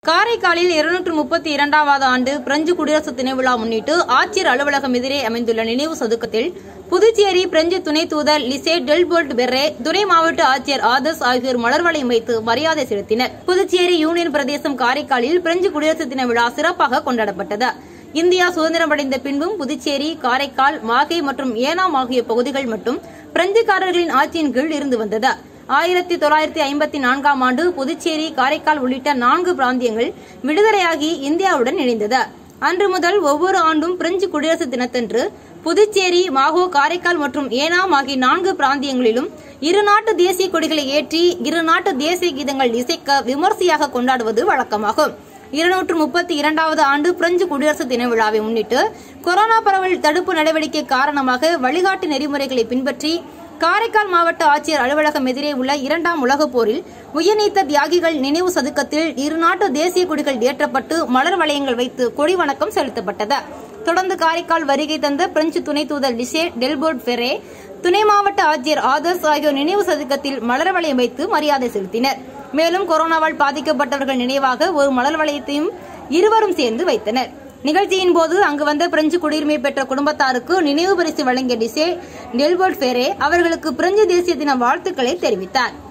காரைக்காலில் இருநூற்று முப்பத்தி இரண்டாவது ஆண்டு பிரெஞ்சு குடியரசு தின விழா முன்னிட்டு ஆட்சியர் அலுவலகம் எதிரே அமைந்துள்ள நினைவு சதுக்கத்தில் புதுச்சேரி பிரெஞ்சு துணை தூதர் லிசே டெல்போல்ட் பெர்ரே துணை மாவட்ட ஆட்சியர் ஆதர்ஸ் ஆகியோர் மலர் வளையம் வைத்து மரியாதை செலுத்தினர் புதுச்சேரி யூனியன் பிரதேசம் காரைக்காலில் பிரெஞ்சு குடியரசு தின விழா சிறப்பாக கொண்டாடப்பட்டது இந்தியா சுதந்திரமடைந்த பின்பும் புதுச்சேரி காரைக்கால் மாகே மற்றும் ஏனாம் ஆகிய பகுதிகள் மட்டும் பிரெஞ்சுக்காரர்களின் ஆட்சியின் கீழ் இருந்து வந்தது ஆயிரத்தி தொள்ளாயிரத்தி ஐம்பத்தி நான்காம் ஆண்டு புதுச்சேரி காரைக்கால் உள்ளிட்ட நான்கு பிராந்தியங்கள் விடுதலையாகி இந்தியாவுடன் இணைந்தது அன்று முதல் ஒவ்வொரு ஆண்டும் பிரெஞ்சு குடியரசு தினத்தன்று புதுச்சேரி மாஹோ காரைக்கால் மற்றும் ஏனாம் ஆகிய நான்கு பிராந்தியங்களிலும் இரு நாட்டு தேசிய கொடிகளை ஏற்றி இரு நாட்டு தேசிய கீதங்கள் இசைக்க விமர்சையாக கொண்டாடுவது வழக்கமாகும் இருநூற்று முப்பத்தி இரண்டாவது ஆண்டு பிரெஞ்சு குடியரசு தின விழாவை முன்னிட்டு கொரோனா பரவல் தடுப்பு நடவடிக்கை காரணமாக வழிகாட்டு நெறிமுறைகளை பின்பற்றி காரைக்கால் மாவட்ட ஆட்சியர் அலுவலகம் எதிரே உள்ள இரண்டாம் உலகப் போரில் உயிர்நீத்த தியாகிகள் நினைவு சதுக்கத்தில் இரு நாட்டு தேசிய கொடிகள் ஏற்றப்பட்டு மலர் வளையங்கள் வைத்து கொடி வணக்கம் செலுத்தப்பட்டது தொடர்ந்து காரைக்கால் வருகை தந்த பிரெஞ்சு துணை தூதர் லிசே டெல்போர்ட் ஃபெரே துணை மாவட்ட ஆட்சியர் ஆதர்ஸ் ஆகியோர் நினைவு சதுக்கத்தில் மலர் வளையம் வைத்து மரியாதை செலுத்தினர் மேலும் கொரோனாவால் பாதிக்கப்பட்டவர்கள் நினைவாக ஒரு மலர் வளையத்தையும் இருவரும் சேர்ந்து வைத்தனர் நிகழ்ச்சியின் போது அங்கு வந்த பிரெஞ்சு குடியுரிமை பெற்ற குடும்பத்தாருக்கு நினைவு பரிசு வழங்கிய டிசே டெல்போர்ட் ஃபெரே அவர்களுக்கு பிரெஞ்சு தேசிய தின வாழ்த்துக்களை தெரிவித்தார்